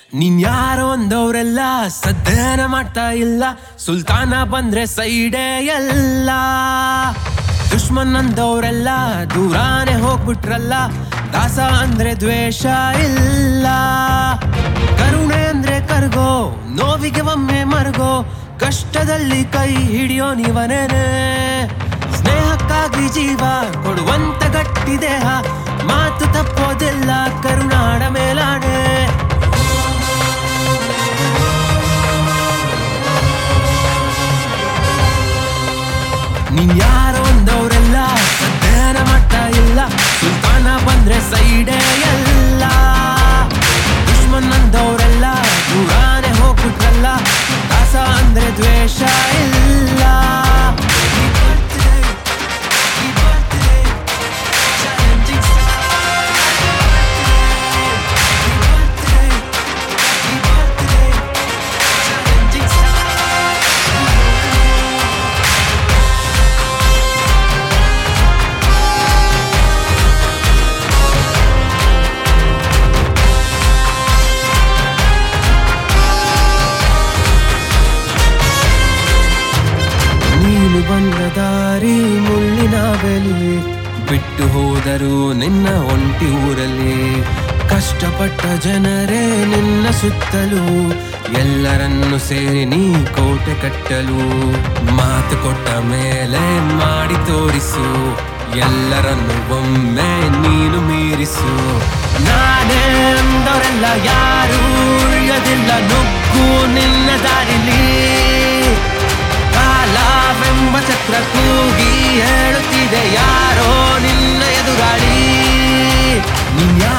ನೀನ್ ಯಾರೋ ಅಂದವ್ರೆಲ್ಲ ಸದ್ಯನ ಮಾಡ್ತಾ ಇಲ್ಲ ಸುಲ್ತಾನ ಬಂದ್ರೆ ಸೈಡೇ ಎಲ್ಲ ದುಶ್ಮನ್ ಅಂದವ್ರೆಲ್ಲ ದೂರಾನೆ ಹೋಗ್ಬಿಟ್ರಲ್ಲ ದಾಸ ಅಂದ್ರೆ ದ್ವೇಷ ಇಲ್ಲ ಕರುಣೆ ಅಂದ್ರೆ ಕರ್ಗೋ ನೋವಿಗೆ ಒಮ್ಮೆ ಮರ್ಗೋ ಕಷ್ಟದಲ್ಲಿ ಕೈ ಹಿಡಿಯೋ ನೀವನೇನೆ ಸ್ನೇಹಕ್ಕಾಗಿ ಜೀವ ಕೊಡುವಂತ ಗಟ್ಟಿ ದೇಹ ಮಾತು ತಪ್ಪೋದಿಲ್ಲ ಕರುನಾಡ ಮೇಲಾಣೆ ನೀನ್ ಯಾರೋ ಅಂದವ್ರೆಲ್ಲ ಸದ್ಯನ ಮಾಡ್ತಾ ಇಲ್ಲ ಸುಲ್ತಾನ ಬಂದ್ರೆ ಸೈಡೇ ಎಲ್ಲ ದುಶ್ಮನ್ ಅಂದವ್ರೆಲ್ಲ ದೂರಾನೆ ಹೋಗ್ಬಿಟ್ರಲ್ಲ ದಾಸ ಅಂದ್ರೆ ದ್ವೇಷ ಇಲ್ಲ ಈ birthday, ಈ birthday, challenging star. ಈ birthday, ಈ birthday, challenging star. ನೀನು ಬಂದ ದಾರಿ ಮುಳ್ಳಿನ ಬೆಲಿ ಬಿಟ್ಟು ಹೋದರು ನಿನ್ನ ಒಂಟಿ ಊರಲ್ಲಿ ಕಷ್ಟಪಟ್ಟ ಜನರೇ ನಿನ್ನ ಸುತ್ತಲೂ ಎಲ್ಲರನ್ನು ಸೇರಿ ನೀ ಕೋಟೆ ಕಟ್ಟಲು ಮಾತು ಕೊಟ್ಟ ಮೇಲೆ ಮಾಡಿ ತೋರಿಸು ಎಲ್ಲರನ್ನು ಒಮ್ಮೆ ನೀನು ಮೀರಿಸು ನಾನೇ ಅಂದವರೆಲ್ಲ ಯಾರು ಉಳಿಯೋದಿಲ್ಲ ನುಗ್ಗು ನಿನ್ನ ದಾರಿಲಿ ಕಾಲವೆಂಬ ಚಕ್ರ ಕೂಗಿ ಹೇಳುತ್ತಿದೆ ಯಾರೋ ನಿನ್ನ ಎದುರಾಳಿ ನೀನ್